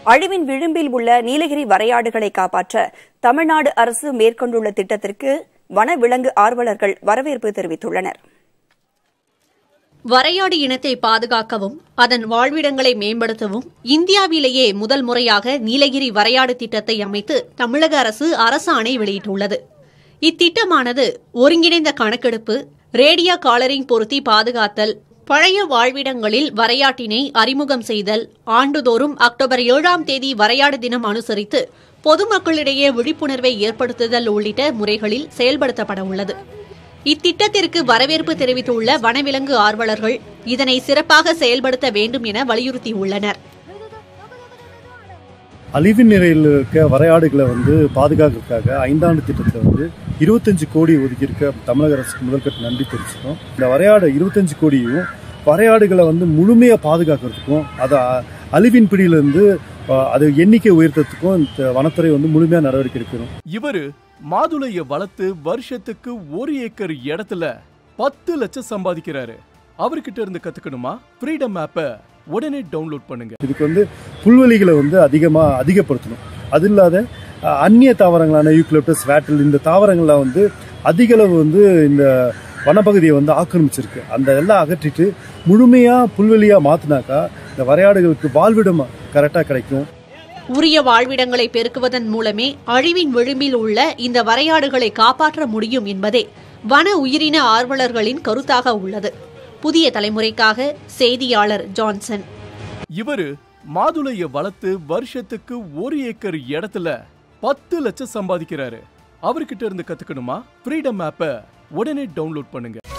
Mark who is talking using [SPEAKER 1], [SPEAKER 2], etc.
[SPEAKER 1] அழிவின் விளிம்பில் உள்ள நீலகிரி வரையாடுகளை காப்பாற்ற தமிழ்நாடு அரசு மேற்கொண்டுள்ள திட்டத்திற்கு வனவிலங்கு ஆர்வலர்கள் வரவேற்பு தெரிவித்துள்ளனர்
[SPEAKER 2] வரையாடு இனத்தை பாதுகாக்கவும் அதன் வாழ்விடங்களை மேம்படுத்தவும் இந்தியாவிலேயே முதல் முறையாக நீலகிரி வரையாடு திட்டத்தை அமைத்து தமிழக அரசு அரசாணை வெளியிட்டுள்ளது இத்திட்டமானது ஒருங்கிணைந்த கணக்கெடுப்பு ரேடியோ காலரிங் பொருத்தி பாதுகாத்தல் பழைய வாழ்விடங்களில் வரையாட்டினை அறிமுகம் செய்தல் ஆண்டுதோறும் அக்டோபர் ஏழாம் தேதி வரையாடு தினம் அனுசரித்து பொதுமக்களிடையே விழிப்புணர்வை ஏற்படுத்துதல் உள்ளிட்ட முறைகளில் செயல்படுத்தப்பட உள்ளது இத்திட்டத்திற்கு வரவேற்பு தெரிவித்துள்ள வனவிலங்கு ஆர்வலர்கள் இதனை சிறப்பாக செயல்படுத்த வேண்டும் என வலியுறுத்தியுள்ளனர்
[SPEAKER 3] அழிவு நிலையில் இருக்க வரையாடுகளை வந்து பாதுகாக்கிறதுக்காக ஐந்தாண்டு திட்டத்தில் வந்து இருபத்தஞ்சு கோடி ஒதுக்கியிருக்க தமிழக அரசுக்கு முதல்கட்ட நன்றி தெரிவிச்சிருக்கோம் இந்த வரையாடு இருபத்தஞ்சு கோடியும் வரையாடுகளை வந்து முழுமையாக பாதுகாக்கிறதுக்கும் அதை அ- அழிவின் பிடியிலிருந்து அஹ், அது எண்ணிக்கை உயர்த்தத்துக்கும் இந்த வனத்துறை வந்து முழுமையாக நடவடிக்கை எடுக்கணும்
[SPEAKER 4] இவரு மாதுளைய வளர்த்து வருஷத்துக்கு ஒரு ஏக்கர் இடத்துல பத்து லட்சம் சம்பாதிக்கிறாரு அவர்கிட்ட இருந்து கத்துக்கணுமா ஃப்ரீடம் ஆப்பை உடனே டவுன்லோட் பண்ணுங்க
[SPEAKER 3] இதுக்கு வந்து புல்வெளிகளை வந்து அதிகமாக அதிகப்படுத்தணும் அது இல்லாத அஹ், அந்நிய தாவரங்களான யூக்லிப்டஸ் வேட்டில் இந்த தாவரங்கள்லாம் வந்து அதிக அளவு வந்து இந்த வனப்பகுதியை வந்து ஆக்கிரமிச்சிருக்கு அந்த எல்லாம் அகற்றிட்டு முழுமையாக புல்வெளியாக மாற்றினாக்கா இந்த வரையாடுகளுக்கு வாழ்விடம் கரெக்டாக கிடைக்கும்
[SPEAKER 2] உரிய வாழ்விடங்களை பெருக்குவதன் மூலமே அழிவின் விளிம்பில் உள்ள இந்த வரையாடுகளை காப்பாற்ற முடியும் என்பதே வன உயிரின ஆர்வலர்களின் கருத்தாக உள்ளது புதிய தலைமுறைக்காக செய்தியாளர் ஜான்சன்
[SPEAKER 4] இவரு மாதுளைய வளர்த்து வருஷத்துக்கு ஒரு ஏக்கர் இடத்துல பத்து லட்சம் சம்பாதிக்கிறாரு அவர்கிட்ட இருந்து கத்துக்கணுமா ஃப்ரீடம் ஆப்பை உடனே டவுன்லோட் பண்ணுங்க